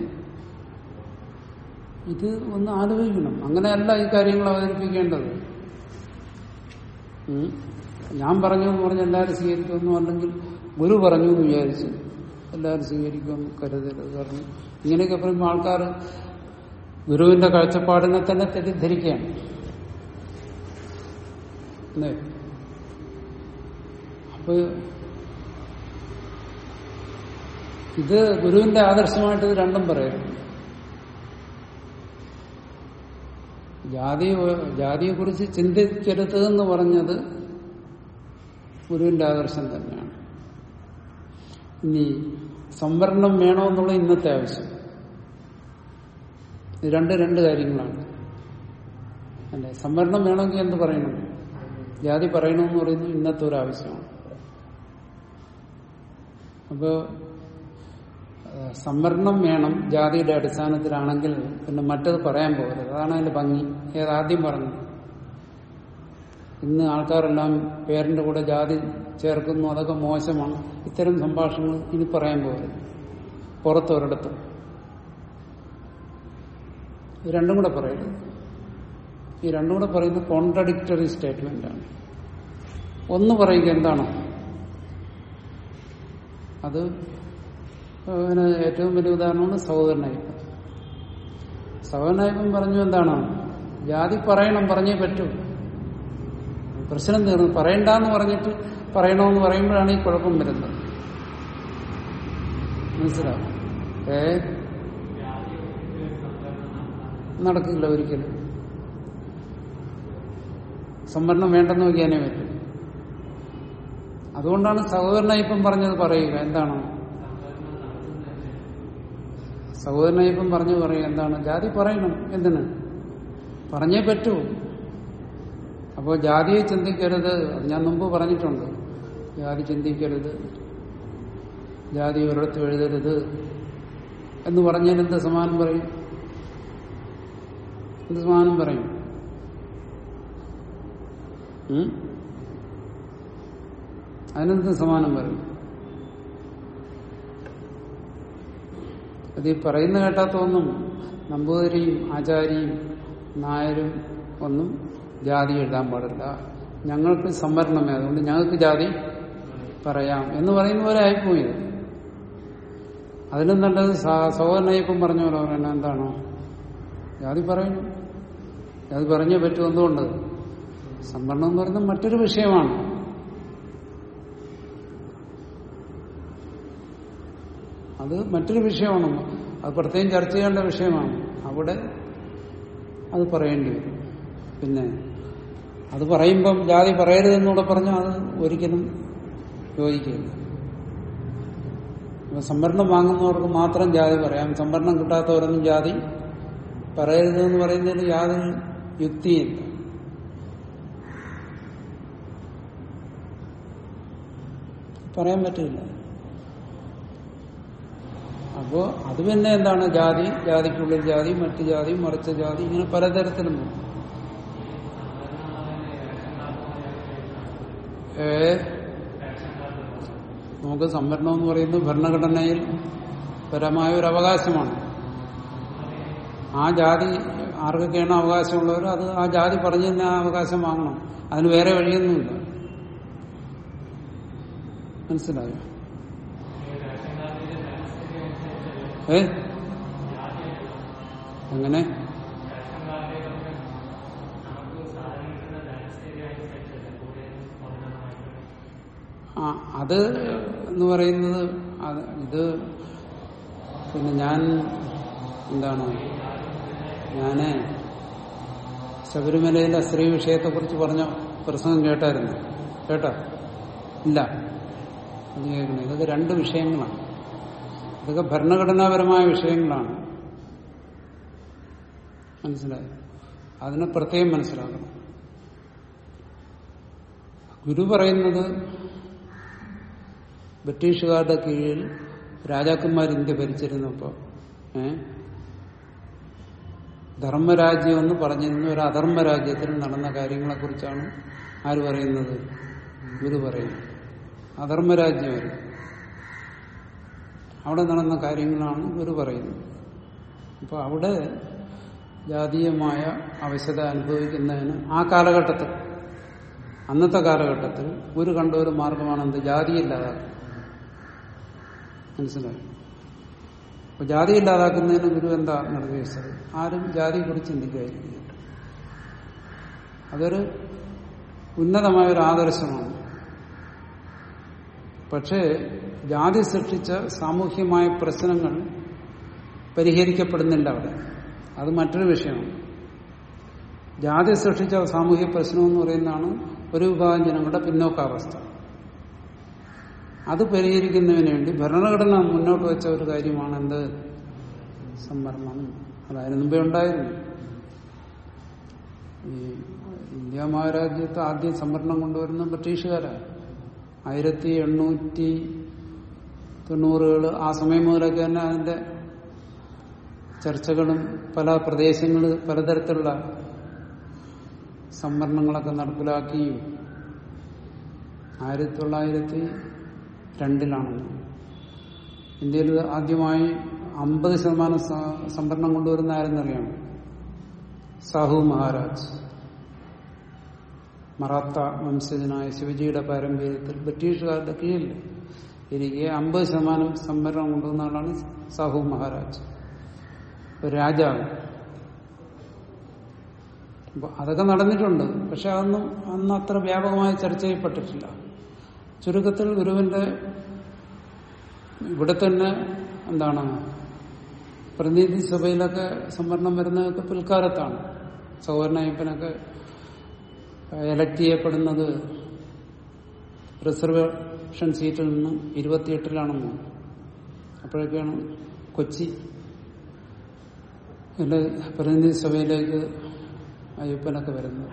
ഇത് ഒന്ന് ആലോചിക്കണം അങ്ങനെയല്ല ഈ കാര്യങ്ങൾ അവതരിപ്പിക്കേണ്ടത് ഉം. ഞാൻ പറഞ്ഞു എന്ന് പറഞ്ഞ് എല്ലാവരും സ്വീകരിക്കുമെന്നും അല്ലെങ്കിൽ ഗുരു പറഞ്ഞു എന്ന് വിചാരിച്ച് എല്ലാവരും സ്വീകരിക്കുമെന്ന് കരുതരുത് കാരണം ഇങ്ങനെയൊക്കെ പറയുമ്പോൾ ആൾക്കാർ ഗുരുവിന്റെ കാഴ്ചപ്പാടിനെ തന്നെ തെറ്റിദ്ധരിക്കുകയാണ് അല്ലേ അപ്പൊ ഇത് ഗുരുവിന്റെ ആദർശമായിട്ട് ഇത് രണ്ടും പറയരുത് ജാതി ജാതിയെ കുറിച്ച് ചിന്തിക്കരുത് എന്ന് പറഞ്ഞത് ഗുരുവിന്റെ ആദർശം തന്നെയാണ് ഇനി സംവരണം വേണമെന്നുള്ള ഇന്നത്തെ ആവശ്യം ഇത് രണ്ട് രണ്ട് കാര്യങ്ങളാണ് അല്ലെ സംവരണം വേണമെങ്കിൽ എന്ത് പറയണം ജാതി പറയണമെന്ന് പറയുന്നത് ഇന്നത്തെ ഒരു ആവശ്യമാണ് അപ്പോ ഏഹ്, സംവരണം വേണം ജാതിയുടെ അടിസ്ഥാനത്തിലാണെങ്കിൽ പിന്നെ മറ്റത് പറയാൻ പോകരുത് അതാണ് അതിന്റെ ഭംഗി ഏതാദ്യം പറഞ്ഞത് ഇന്ന് ആൾക്കാരെല്ലാം പേരന്റെ കൂടെ ജാതി ചേർക്കുന്നു അതൊക്കെ മോശമാണ് ഇത്തരം സംഭാഷണങ്ങൾ ഇനി പറയാൻ പോകരുത് പുറത്തൊരിടത്തും ഇത് രണ്ടും കൂടെ പറയരുത് ഈ രണ്ടും കൂടെ പറയുന്നത് കോൺട്രഡിക്ടറി സ്റ്റേറ്റ്മെന്റ് ആണ് ഒന്ന് പറയുക എന്താണോ അത് അതിന് ഏറ്റവും വലിയ ഉദാഹരണമാണ് സഹോദരനായിപ്പം സഹോദരനായിപ്പം പറഞ്ഞു എന്താണ് ജാതി പറയണം പറഞ്ഞേ പറ്റൂ പ്രശ്നം തീർന്നു പറയണ്ടെന്ന് പറഞ്ഞിട്ട് പറയണമെന്ന് പറയുമ്പോഴാണ് ഈ കുഴപ്പം വരുന്നത് മനസ്സിലാവും ഏ നടക്കില്ല ഒരിക്കലും സംവരണം വേണ്ടെന്ന് നോക്കിയാനേ പറ്റും അതുകൊണ്ടാണ് സഹോദരനായിപ്പം പറഞ്ഞത് പറയുക എന്താണ് സഹോദരനായിപ്പം പറഞ്ഞു പറയുക എന്താണ് ജാതി പറയണം എന്തിന് പറഞ്ഞേ പറ്റൂ അപ്പോൾ ജാതിയെ ചിന്തിക്കരുത് അത് ഞാൻ മുമ്പ് പറഞ്ഞിട്ടുണ്ട് ജാതി ചിന്തിക്കരുത് ജാതി ഒരിടത്തും എഴുതരുത് എന്ന് പറഞ്ഞാൽ എന്ത് സമാനം പറയും എന്ത് സമാനം പറയും ഉം? അതിനെന്ത് സമാനം പറയും അത് ഈ പറയുന്ന കേട്ടാത്തൊന്നും നമ്പൂതിരിയും ആചാരിയും നായരും ഒന്നും ജാതി എഴുതാൻ പാടില്ല ഞങ്ങൾക്ക് സംവരണമേ അതുകൊണ്ട് ഞങ്ങൾക്ക് ജാതി പറയാം എന്ന് പറയുന്ന പോലെ ആയിപ്പോയി ഇത്. അതിലും നല്ലത് സ- സഹോദരനയ്യപ്പം പറഞ്ഞ പോലെ പറയണ എന്താണോ ജാതി പറയുന്നു ജാതി പറഞ്ഞേ പറ്റൂ എന്തുകൊണ്ട് സംവരണം എന്ന് പറയുന്നത് മറ്റൊരു വിഷയമാണ് അത് മറ്റൊരു വിഷയമാണ് അത് പ്രത്യേകം ചർച്ച ചെയ്യേണ്ട വിഷയമാണ് അവിടെ അത് പറയേണ്ടി വരും പിന്നെ അത് പറയുമ്പം ജാതി പറയരുതെന്നൂടെ പറഞ്ഞാൽ അത് ഒരിക്കലും യോജിക്കില്ല അപ്പൊ സംവരണം വാങ്ങുന്നവർക്ക് മാത്രം ജാതി പറയാം സംവരണം കിട്ടാത്തവരൊന്നും ജാതി പറയരുതെന്ന് പറയുന്നതിന് യാതൊരു യുക്തിയില്ല പറയാൻ പറ്റില്ല അപ്പോ അത് പിന്നെ എന്താണ് ജാതി ജാതിക്കുള്ളിൽ ജാതി മറ്റു ജാതി മറിച്ച ജാതി ഇങ്ങനെ പലതരത്തിലും വരും. ഏ നമുക്ക് സംവരണം എന്ന് പറയുന്നത് ഭരണഘടനയിൽ പരമായ ഒരു അവകാശമാണ് ആ ജാതി ആർക്കൊക്കെയാണ് അവകാശമുള്ളവർ അത് ആ ജാതി പറഞ്ഞു തന്നെ ആ അവകാശം വാങ്ങണം അതിന് വേറെ വഴിയൊന്നുമില്ല മനസ്സിലായോ ഏ എങ്ങനെ ആ അത് എന്ന് പറയുന്നത് അത് ഇത് പിന്നെ ഞാൻ എന്താണ് ഞാന് ശബരിമലയിലെ സ്ത്രീ വിഷയത്തെക്കുറിച്ച് പറഞ്ഞ പ്രസംഗം കേട്ടായിരുന്നു കേട്ടോ ഇല്ല അത് കേൾക്കണം ഇതൊക്കെ രണ്ട് വിഷയങ്ങളാണ് ഇതൊക്കെ ഭരണഘടനാപരമായ വിഷയങ്ങളാണ് മനസ്സിലായോ അതിനെ പ്രത്യേകം മനസ്സിലാക്കണം ഗുരു പറയുന്നത് ബ്രിട്ടീഷുകാരുടെ കീഴിൽ രാജാക്കന്മാർ ഇന്ത്യ ഭരിച്ചിരുന്നപ്പോ ഏ ധർമ്മരാജ്യം എന്ന് പറഞ്ഞിരുന്ന ഒരു അധർമ്മ രാജ്യത്തിൽ നടന്ന കാര്യങ്ങളെക്കുറിച്ചാണ് ആര് പറയുന്നത് ഗുരു പറയുന്നത് അധർമ്മരാജ്യം അവിടെ നടന്ന കാര്യങ്ങളാണ് ഗുരു പറയുന്നത് അപ്പൊ അവിടെ ജാതീയമായ അവശത അനുഭവിക്കുന്നതിന് ആ കാലഘട്ടത്തിൽ അന്നത്തെ കാലഘട്ടത്തിൽ ഗുരു കണ്ട ഒരു മാർഗമാണ് എന്ത് ജാതി ഇല്ലാതാക്കുക മനസ്സിലായി അപ്പൊ ജാതി ഇല്ലാതാക്കുന്നതിന് ഗുരു എന്താ നിർദ്ദേശിച്ചത് ആരും ജാതിയെ കുറിച്ച് ചിന്തിക്കാതിരിക്കും അതൊരു ഉന്നതമായ ഒരു ആദർശമാണ് പക്ഷേ ജാതി സൃഷ്ടിച്ച സാമൂഹ്യമായ പ്രശ്നങ്ങൾ പരിഹരിക്കപ്പെടുന്നില്ല അവിടെ അത് മറ്റൊരു വിഷയമാണ് ജാതി സൃഷ്ടിച്ച സാമൂഹ്യ പ്രശ്നം എന്ന് പറയുന്നതാണ് ഒരു വിഭാഗം ജനങ്ങളുടെ പിന്നോക്കാവസ്ഥ അത് പരിഹരിക്കുന്നതിന് വേണ്ടി ഭരണഘടന മുന്നോട്ട് വെച്ച ഒരു കാര്യമാണ് എന്ത് സംവരണം അത് അതിന് മുമ്പേ ഉണ്ടായിരുന്നു ഈ ഇന്ത്യ മഹാരാജ്യത്ത് ആദ്യം സംവരണം കൊണ്ടുവരുന്ന ബ്രിട്ടീഷുകാരാണ് ആയിരത്തി എണ്ണൂറ്റി തൊണ്ണൂറുകൾ ആ സമയം മുതലൊക്കെ തന്നെ അതിന്റെ ചർച്ചകളും പല പ്രദേശങ്ങൾ പലതരത്തിലുള്ള സംവരണങ്ങളൊക്കെ നടപ്പിലാക്കിയും ആയിരത്തി തൊള്ളായിരത്തി രണ്ടിലാണ് ഇന്ത്യയിൽ ആദ്യമായി അമ്പത് ശതമാനം സംവരണം കൊണ്ടുവരുന്ന ആരെന്നറിയാം സാഹു മഹാരാജ് മറാത്ത വംശജനായ ശിവജിയുടെ പാരമ്പര്യത്തിൽ ബ്രിട്ടീഷുകാരുടെ കീഴിൽ ഇരിക്കെ അമ്പത് ശതമാനം സംവരണം കൊണ്ടുവന്ന ആളാണ് സാഹു മഹാരാജ് ഒരു രാജാവ് അപ്പൊ അതൊക്കെ നടന്നിട്ടുണ്ട് പക്ഷെ അതൊന്നും അന്ന് അത്ര വ്യാപകമായി ചർച്ച ചെയ്യപ്പെട്ടിട്ടില്ല ചുരുക്കത്തിൽ ഗുരുവിന്റെ ഇവിടെ തന്നെ എന്താണ് പ്രതിനിധി സഭയിലൊക്കെ സംവരണം വരുന്നതൊക്കെ പിൽക്കാലത്താണ് സഹോദരൻ അയ്യപ്പനൊക്കെ എലക്ട് ചെയ്യപ്പെടുന്നത് റിസർവേഷൻ സീറ്റിൽ നിന്നും ഇരുപത്തിയെട്ടിലാണെന്ന് അപ്പോഴൊക്കെയാണ് കൊച്ചി എന്റെ പ്രതിനിധി സഭയിലേക്ക് അയ്യപ്പനൊക്കെ വരുന്നത്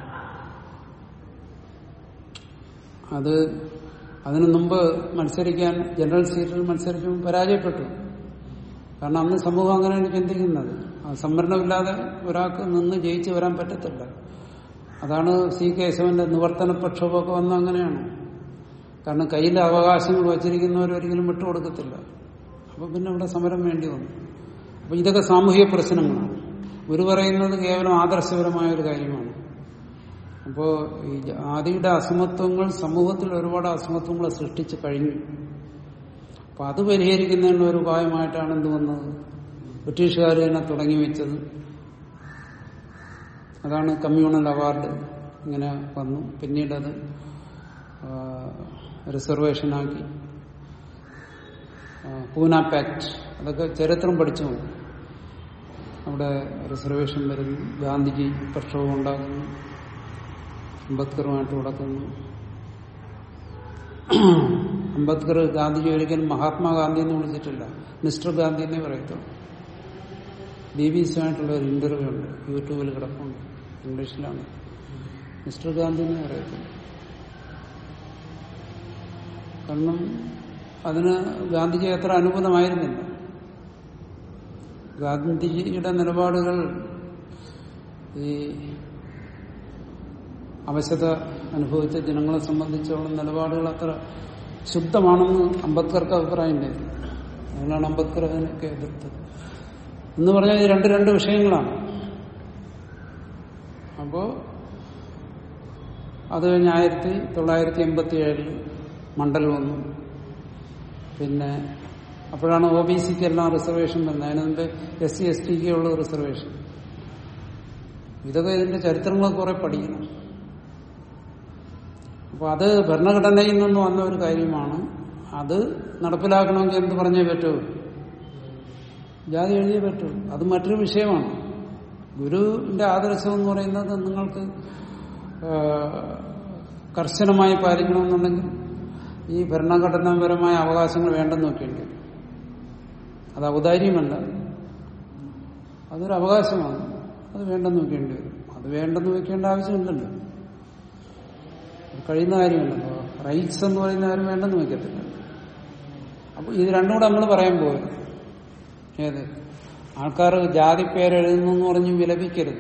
അത് അതിനു മുമ്പ് മത്സരിക്കാൻ ജനറൽ സീറ്റിൽ മത്സരിക്കുമ്പോൾ പരാജയപ്പെട്ടു കാരണം അന്ന് സമൂഹം അങ്ങനെയാണ് ചിന്തിക്കുന്നത് ആ സംവരണമില്ലാതെ ഒരാൾക്ക് നിന്ന് ജയിച്ചു വരാൻ പറ്റത്തില്ല അതാണ് സി കേശവന്റെ നിവർത്തന പ്രക്ഷോഭമൊക്കെ വന്ന അങ്ങനെയാണ് കാരണം കയ്യിലെ അവകാശങ്ങൾ വച്ചിരിക്കുന്നവർ ഒരിക്കലും വിട്ടുകൊടുക്കത്തില്ല അപ്പൊ പിന്നെ ഇവിടെ സമരം വേണ്ടി വന്നു അപ്പൊ ഇതൊക്കെ സാമൂഹിക പ്രശ്നങ്ങളാണ് ഗുരു പറയുന്നത് കേവലം ആദർശപരമായ ഒരു കാര്യമാണ് അപ്പോ ഈ ജാതിയുടെ അസമത്വങ്ങൾ സമൂഹത്തിൽ ഒരുപാട് അസമത്വങ്ങളെ സൃഷ്ടിച്ചു കഴിഞ്ഞു അപ്പൊ അത് പരിഹരിക്കുന്നതിനുള്ള ഒരു ഉപായമായിട്ടാണ് എന്ത് വന്നത് ബ്രിട്ടീഷുകാർ തന്നെ തുടങ്ങി വെച്ചത് അതാണ് കമ്മ്യൂണൽ അവാർഡ് ഇങ്ങനെ വന്നു പിന്നീടത് റിസർവേഷനാക്കി പൂന പാക്ട് അതൊക്കെ ചരിത്രം പഠിച്ചു പോകും അവിടെ റിസർവേഷൻ വരുന്നു ഗാന്ധിജി പ്രക്ഷോഭം ഉണ്ടാകുന്നു അംബേദ്കറുമായിട്ട് നടക്കുന്നു അംബേദ്കർ ഗാന്ധിജി ഒരിക്കലും മഹാത്മാഗാന്ധി എന്ന് വിളിച്ചിട്ടില്ല മിസ്റ്റർ ഗാന്ധി എന്നേ പറയത്തുള്ളൂ ബി ബി സി ആയിട്ടുള്ള ഒരു ഇന്റർവ്യൂ ഉണ്ട് യൂട്യൂബിൽ കിടപ്പുണ്ട് ഇംഗ്ലീഷിലാണ് മിസ്റ്റർ ഗാന്ധി എന്നേ പറയത്തുള്ളൂ കാരണം അതിന് ഗാന്ധിജി അത്ര അനുകൂലമായിരുന്നില്ല ഗാന്ധിജിയുടെ നിലപാടുകൾ ഈ അവശത അനുഭവിച്ച ജനങ്ങളെ സംബന്ധിച്ചോളം നിലപാടുകൾ അത്ര ശുദ്ധമാണെന്ന് അംബേദ്കർക്ക് അഭിപ്രായം ഉണ്ടായിരുന്നു അതുകൊണ്ടാണ് അംബേദ്കർ അതിനൊക്കെ എതിർത്തത് എന്ന് പറഞ്ഞാൽ ഇത് രണ്ട് രണ്ട് വിഷയങ്ങളാണ് അപ്പോ അത് കഴിഞ്ഞ് ആയിരത്തി തൊള്ളായിരത്തി എൺപത്തി ഏഴിൽ മണ്ഡൽ വന്നു പിന്നെ അപ്പോഴാണ് ഒ ബി സിക്ക് എല്ലാം റിസർവേഷൻ വന്നത് അതിന് മുമ്പ് എസ് സി എസ് ടിക്ക് ഉള്ള റിസർവേഷൻ ഇതൊക്കെ ഇതിന്റെ ചരിത്രങ്ങൾ കുറെ പഠിക്കണം അപ്പൊ അത് ഭരണഘടനയിൽ നിന്ന് വന്ന ഒരു കാര്യമാണ് അത് നടപ്പിലാക്കണമെങ്കിൽ എന്ത് പറഞ്ഞേ പറ്റൂ ജാതി എഴുതിയേ പറ്റൂ അത് മറ്റൊരു വിഷയമാണ് ഗുരുവിന്റെ ആദർശം എന്ന് പറയുന്നത് നിങ്ങൾക്ക് ആ, കർശനമായി പാലിക്കണമെന്നുണ്ടെങ്കിൽ ഈ ഭരണഘടനാപരമായ അവകാശങ്ങൾ വേണ്ടെന്ന് വെക്കേണ്ടി വരും അത് ഔദാര്യമല്ല അതൊരു അവകാശമാണ് അത് വേണ്ടെന്ന് വെക്കേണ്ടി വരും അത് വേണ്ടെന്ന് വെക്കേണ്ട ആവശ്യമില്ലല്ലോ അത് കഴിയുന്ന കാര്യമല്ലല്ലോ റൈറ്റ്സ് എന്ന് പറയുന്ന കാര്യം വേണ്ടെന്ന് വെക്കത്തില്ല അപ്പൊ ഇത് രണ്ടും കൂടെ നമ്മൾ പറയാൻ പോകരുത് ഏത് ആൾക്കാർ ജാതി പേരെഴുതുന്നു എന്ന് പറഞ്ഞ് വിലപിക്കരുത്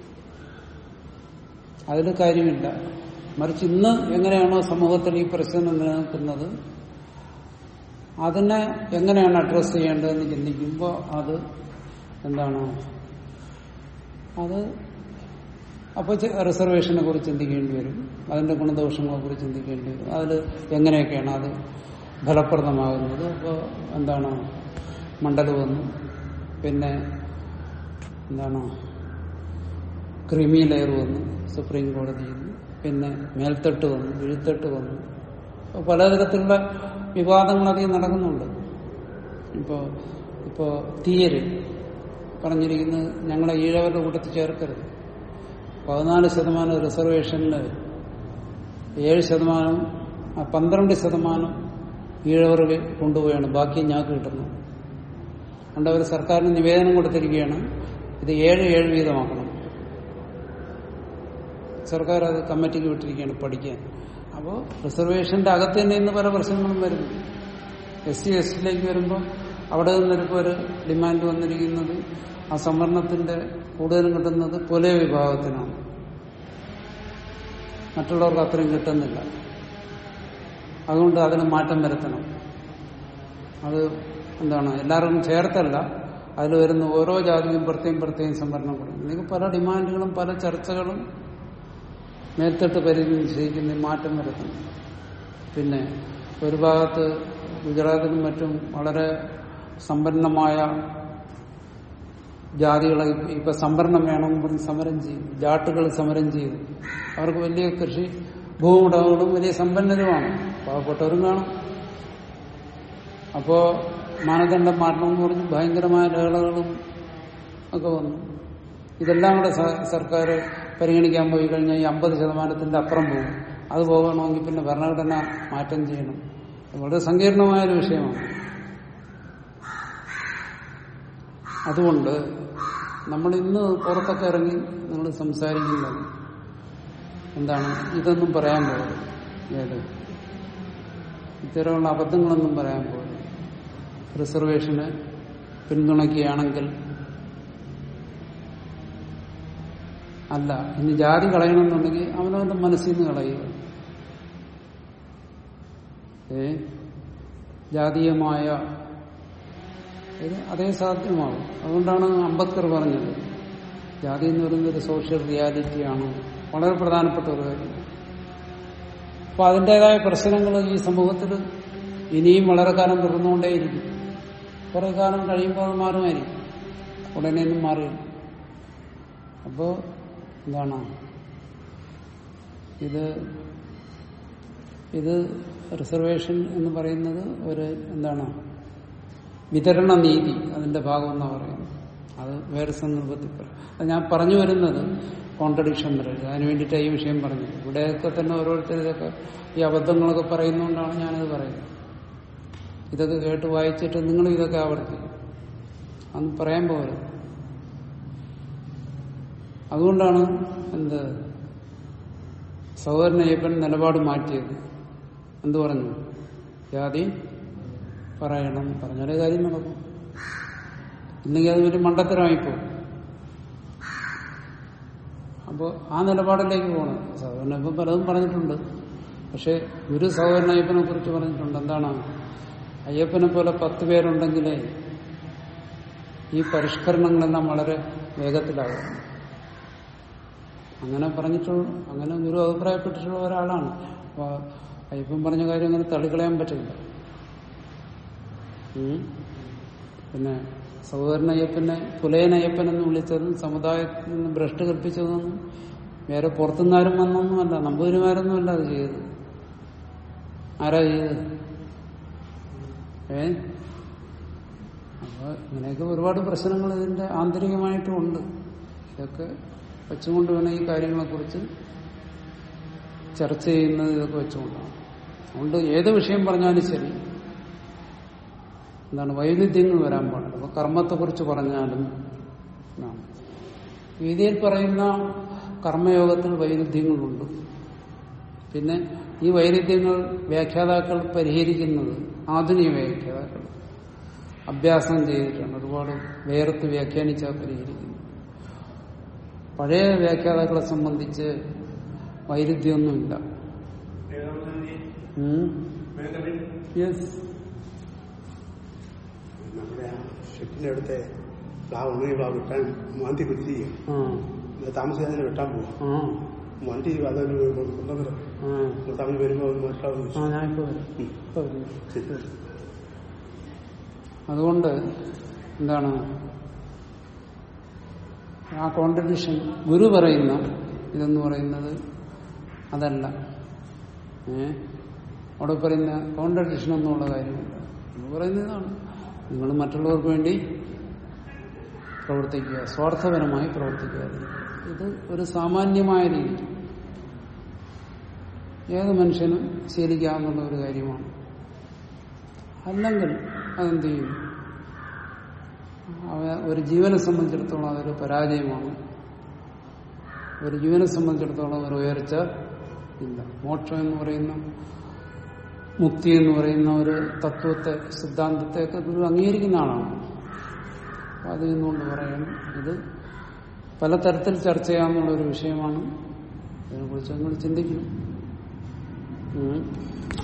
അതിൽ കാര്യമില്ല മറിച്ച് ഇന്ന് എങ്ങനെയാണോ സമൂഹത്തിൽ ഈ പ്രശ്നം നിലനിൽക്കുന്നത് അതിനെ എങ്ങനെയാണ് അഡ്രസ് ചെയ്യേണ്ടതെന്ന് ചിന്തിക്കുമ്പോൾ അത് എന്താണ് അത് അപ്പോൾ റിസർവേഷനെ കുറിച്ച് ചിന്തിക്കേണ്ടി വരും അതിന്റെ ഗുണദോഷങ്ങളെ കുറിച്ച് ചിന്തിക്കേണ്ടി വരും അതിൽ എങ്ങനെയൊക്കെയാണ് അത് ഫലപ്രദമാകുന്നത് അപ്പോൾ എന്താണ് മണ്ഡൽ വന്നു പിന്നെ എന്താണ് ക്രിമി ലെയർ വന്നു സുപ്രീം കോടതിയിൽ നിന്ന് പിന്നെ മേൽത്തട്ട് വന്നു വീഴ്ത്തട്ട് വന്നു അപ്പോൾ പലതരത്തിലുള്ള വിവാദങ്ങൾ അധികം നടക്കുന്നുണ്ട് ഇപ്പോൾ ഇപ്പോൾ തീയര് പറഞ്ഞിരിക്കുന്നത് ഞങ്ങളെ ഈഴവരുടെ കൂട്ടത്തിൽ ചേർക്കരുത് പതിനാല് ശതമാനം റിസർവേഷനിൽ ഏഴ് ശതമാനം ആ, പന്ത്രണ്ട് ശതമാനം ഈഴവർക്ക് കൊണ്ടുപോയാണ് ബാക്കി ഞങ്ങൾക്ക് കിട്ടുന്നു അതുകൊണ്ട് അവർ സർക്കാരിന് നിവേദനം കൊടുത്തിരിക്കുകയാണ് ഇത് ഏഴ് ഏഴ് വീതമാക്കണം സർക്കാർ അത് കമ്മിറ്റിക്ക് വിട്ടിരിക്കുകയാണ് പഠിക്കാൻ അപ്പോൾ റിസർവേഷന്റെ അകത്ത് തന്നെ ഇന്ന് പല പ്രശ്നങ്ങളും വരുന്നു എസ് സി എസ് ടിയിലേക്ക് വരുമ്പോൾ അവിടെ നിന്നിപ്പോൾ ഒരു ഡിമാൻഡ് വന്നിരിക്കുന്നത് ആ സംവരണത്തിന്റെ കൂടുതലും കിട്ടുന്നത് പുലയ വിഭാഗത്തിനാണ് മറ്റുള്ളവർക്ക് അത്രയും കിട്ടുന്നില്ല അതുകൊണ്ട് അതിന് മാറ്റം വരുത്തണം അത് എന്താണ് എല്ലാവർക്കും ചേർത്തല്ല അതിൽ വരുന്ന ഓരോ ജാതിയും പ്രത്യേകം പ്രത്യേകം സംവരണം കൊടുക്കും നിങ്ങൾക്ക് പല ഡിമാൻഡുകളും പല ചർച്ചകളും മേൽത്തട്ട് പരിധി നിശ്ചയിക്കുന്ന മാറ്റം വരുത്തണം പിന്നെ ഒരു ഭാഗത്ത് ഗുജറാത്തിലും മറ്റും വളരെ സമ്പന്നമായ ജാതികളെ ഇപ്പ- ഇപ്പൊ സംവരണം വേണമെന്ന് പറഞ്ഞ് സമരം ചെയ്യും ജാട്ടുകൾ സമരം ചെയ്തു അവർക്ക് വലിയ കൃഷി ഭൂവുടമകളും വലിയ സമ്പന്നരുമാണ് പാവപ്പെട്ടവരും കാണും അപ്പോ മാനദണ്ഡം മാറ്റണമെന്ന് പറഞ്ഞ് ഭയങ്കരമായ ലഹളകളും ഒക്കെ വന്നു ഇതെല്ലാം കൂടെ സ- സർക്കാർ പരിഗണിക്കാൻ പോയി കഴിഞ്ഞാൽ ഈ അമ്പത് ശതമാനത്തിന്റെ അപ്പുറം പോകും അത് പോകണമെങ്കിൽ പിന്നെ ഭരണഘടന മാറ്റം ചെയ്യണം അത് വളരെ സങ്കീർണമായ ഒരു വിഷയമാണ് അതുകൊണ്ട് നമ്മൾ ഇന്ന് പുറത്തൊക്കെ ഇറങ്ങി നമ്മൾ സംസാരിക്കുന്നത് എന്താണ് ഇതൊന്നും പറയാൻ പോകരുത് ഏത് ഇത്തരമുള്ള അബദ്ധങ്ങളൊന്നും പറയാൻ പോകരുത് റിസർവേഷന് പിന്തുണയ്ക്കുകയാണെങ്കിൽ അല്ല ഇനി ജാതി കളയണമെന്നുണ്ടെങ്കിൽ അവനവന്റെ മനസ്സിൽ നിന്ന് കളയുക ഏ ജാതീയമായ ഇത് അതേ സാധ്യമാവും അതുകൊണ്ടാണ് അംബേദ്കർ പറഞ്ഞത് ജാതി എന്ന് പറയുന്നത് ഒരു സോഷ്യൽ റിയാലിറ്റിയാണ് വളരെ പ്രധാനപ്പെട്ട ഒരു കാര്യം അപ്പൊ അതിൻ്റെതായ പ്രശ്നങ്ങൾ ഈ സമൂഹത്തിൽ ഇനിയും വളരെ കാലം തുടർന്നുകൊണ്ടേയിരിക്കും കുറെ കാലം കഴിയുമ്പോൾ അത് മാറുമായിരിക്കും ഉടനെയൊന്നും മാറില്ല അപ്പോ എന്താണ് ഇത് ഇത് റിസർവേഷൻ എന്ന് പറയുന്നത് ഒരു എന്താണ് വിതരണ നീതി അതിന്റെ ഭാഗം എന്നാ പറയുന്നത് അത് വേറെ സന്ദർഭത്തിൽ പറയും അത് ഞാൻ പറഞ്ഞു വരുന്നത് കോൺട്രഡിക്ഷൻ വരരുത് അതിന് വേണ്ടിയിട്ട് ഈ വിഷയം പറഞ്ഞു ഇവിടെയൊക്കെ തന്നെ ഓരോരുത്തർ ഇതൊക്കെ ഈ അബദ്ധങ്ങളൊക്കെ പറയുന്നതുകൊണ്ടാണ് ഞാനത് പറയുന്നത് ഇതൊക്കെ കേട്ട് വായിച്ചിട്ട് നിങ്ങൾ ഇതൊക്കെ ആവർത്തിക്കും അന്ന് പറയാൻ പോകരുത് അതുകൊണ്ടാണ് എന്ത് സഹോദരൻ അയ്യപ്പൻ നിലപാട് മാറ്റിയത് എന്തു പറഞ്ഞു ജാതി പറയണം പറഞ്ഞാലേ കാര്യം നടക്കും ഇല്ലെങ്കിൽ അത് ഒരു മണ്ടത്തരമായിപ്പോ അപ്പോൾ ആ നിലപാടിലേക്ക് പോകണം സഹോദരൻ ഇപ്പം പലതും പറഞ്ഞിട്ടുണ്ട് പക്ഷെ ഒരു സഹോദരൻ അയ്യപ്പനെ കുറിച്ച് പറഞ്ഞിട്ടുണ്ട് എന്താണ് അയ്യപ്പനെ പോലെ പത്ത് പേരുണ്ടെങ്കിലേ ഈ പരിഷ്കരണങ്ങളെല്ലാം വളരെ വേഗത്തിലാകും അങ്ങനെ പറഞ്ഞിട്ടുള്ള അങ്ങനെ ഗുരു അഭിപ്രായപ്പെട്ടിട്ടുള്ള ഒരാളാണ് അപ്പൊ അയ്യപ്പൻ പറഞ്ഞ കാര്യം അങ്ങനെ തള്ളിക്കളയാൻ പറ്റില്ല ഉം. പിന്നെ സഹോദരൻ അയ്യപ്പനെ പുലയൻ അയ്യപ്പൻ എന്ന് വിളിച്ചതും സമുദായത്തിൽ നിന്ന് ഭ്രഷ്ട് കൽപ്പിച്ചതൊന്നും വേറെ പുറത്തുനിന്നാരും വന്നൊന്നുമല്ല നമ്പൂതിരിമാരൊന്നുമല്ല അത് ചെയ്തത് ആരാ ചെയ്തത് ഏ അപ്പൊ ഇങ്ങനെയൊക്കെ ഒരുപാട് പ്രശ്നങ്ങൾ ഇതിന്റെ ആന്തരികമായിട്ടും ഉണ്ട് ഇതൊക്കെ വെച്ചുകൊണ്ട് വേണം ഈ കാര്യങ്ങളെക്കുറിച്ച് ചർച്ച ചെയ്യുന്നത് ഇതൊക്കെ വെച്ചുകൊണ്ടാണ് അതുകൊണ്ട് ഏത് വിഷയം പറഞ്ഞാലും ശരി എന്താണ് വൈരുദ്ധ്യങ്ങൾ വരാൻ പാടില്ല അപ്പൊ കർമ്മത്തെക്കുറിച്ച് പറഞ്ഞാലും ആണ്. ഗീതയിൽ പറയുന്ന കർമ്മയോഗത്തിൽ വൈരുദ്ധ്യങ്ങളുണ്ട് പിന്നെ ഈ വൈരുദ്ധ്യങ്ങൾ വ്യാഖ്യാതാക്കൾ പരിഹരിക്കുന്നത് ആധുനിക വ്യാഖ്യാതാക്കൾ അഭ്യാസം ചെയ്തിട്ടാണ് ഒരുപാട് വേർത്ത് വ്യാഖ്യാനിച്ചാൽ പരിഹരിക്കുന്നത് പഴയ വ്യാഖ്യാതാക്കളെ സംബന്ധിച്ച് വൈരുദ്ധ്യമൊന്നുമില്ല യെസ് നമ്മുടെ ആ ഷെട്ടിന്റെ അടുത്തെ പ്ലാവ് ഉണങ്ങി പ്ലാവ് വെട്ടാൻ മാന്തി കുത്തിരിക്കുക ആ താമസിയാതെ വെട്ടാൻ പോവാം ആ വണ്ടി അതൊരു കൊണ്ടുവന്നിട്ട് ആ തമിഴ് വരുമ്പോൾ അത് മാറ്റാവുന്ന ആ ഞാനിപ്പോ വരാം ഇപ്പോ വരും. ശരി. അതുകൊണ്ട് എന്താണ് ആ കോൺട്രഡിക്ഷൻ ഗുരു പറയുന്ന ഇതെന്ന് പറയുന്നത് അതല്ല ഏ അവിടെ പറയുന്ന കോൺട്രഡിക്ഷൻ എന്നുള്ള കാര്യമില്ല എന്ന് പറയുന്നതാണ് നിങ്ങൾ മറ്റുള്ളവർക്ക് വേണ്ടി പ്രവർത്തിക്കുക സ്വാർത്ഥപരമായി പ്രവർത്തിക്കാതെ ഇത് ഒരു സാമാന്യമായ രീതി ഏത് മനുഷ്യനും ശീലിക്കാവുന്ന ഒരു കാര്യമാണ് അല്ലെങ്കിൽ അതെന്ത് ചെയ്യും അവ- ഒരു ജീവനെ സംബന്ധിച്ചിടത്തോളം അതൊരു പരാജയമാണ് ഒരു ജീവനെ സംബന്ധിച്ചിടത്തോളം ഒരു ഉയർച്ച ഇല്ല മോക്ഷം എന്ന് പറയുന്ന മുക്തി എന്ന് പറയുന്ന ഒരു തത്വത്തെ സിദ്ധാന്തത്തെയൊക്കെ ഗുരു അംഗീകരിക്കുന്ന ആളാണ് അപ്പൊ അതിൽ നിന്നുകൊണ്ട് പറയണം ഇത് പലതരത്തിൽ ചർച്ച ചെയ്യാവുന്ന ഒരു വിഷയമാണ് അതിനെക്കുറിച്ച് നിങ്ങൾ ചിന്തിക്കണം ഉം.